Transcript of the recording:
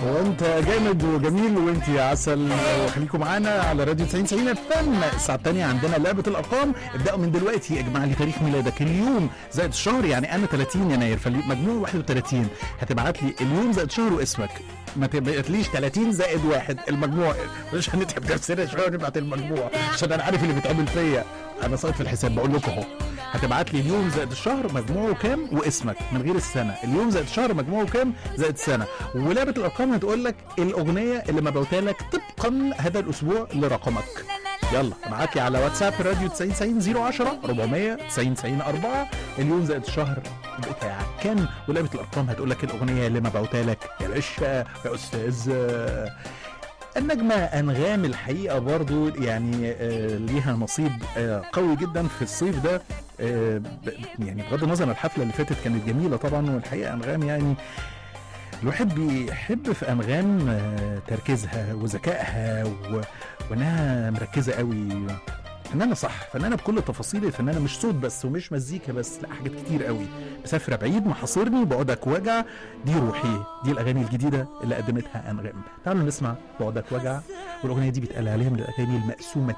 وانت جامد وجميل وانت يا عسل وخليكم معانا على راديو 90 90 اف ام الساعه الثانيه عندنا لعبه الارقام ابداوا من دلوقتي اجمع لي تاريخ ميلادك اليوم زائد الشهر يعني انا 30 يناير فالمجموع 31 هتبعت لي اليوم زائد شهر واسمك ما تبعتليش 30 زائد واحد المجموع مش هنتعب نفسنا شويه ونبعت المجموع عشان انا عارف اللي بيتعمل فيا انا ساقط في الحساب بقول لكم اهو هتبعت لي اليوم زائد الشهر مجموعه كام واسمك من غير السنه اليوم زائد الشهر مجموعه كام زائد السنه ولعبه الارقام هتقول لك الاغنيه اللي مبعوتها لك طبقا هذا الاسبوع لرقمك يلا ابعت لي على واتساب الراديو 90 90 010 400 90 90 4 اليوم زائد الشهر بتاعك كام ولعبه الارقام هتقول لك الاغنيه اللي مبعوتها لك يا باشا يا استاذ النجمة أنغام الحقيقة برضو يعني آه ليها نصيب آه قوي جدا في الصيف ده آه يعني بغض النظر عن الحفلة اللي فاتت كانت جميلة طبعا والحقيقة أنغام يعني الواحد بيحب في أنغام آه تركيزها وذكائها و... وإنها مركزة قوي فنانة صح فنانة بكل التفاصيل الفنانة مش صوت بس ومش مزيكا بس لا حاجات كتير قوي مسافرة بعيد محاصرني بعدك وجع دي روحي دي الأغاني الجديدة اللي قدمتها أنغام تعالوا نسمع بعدك وجع والأغنية دي بيتقال عليها من الأغاني المقسومة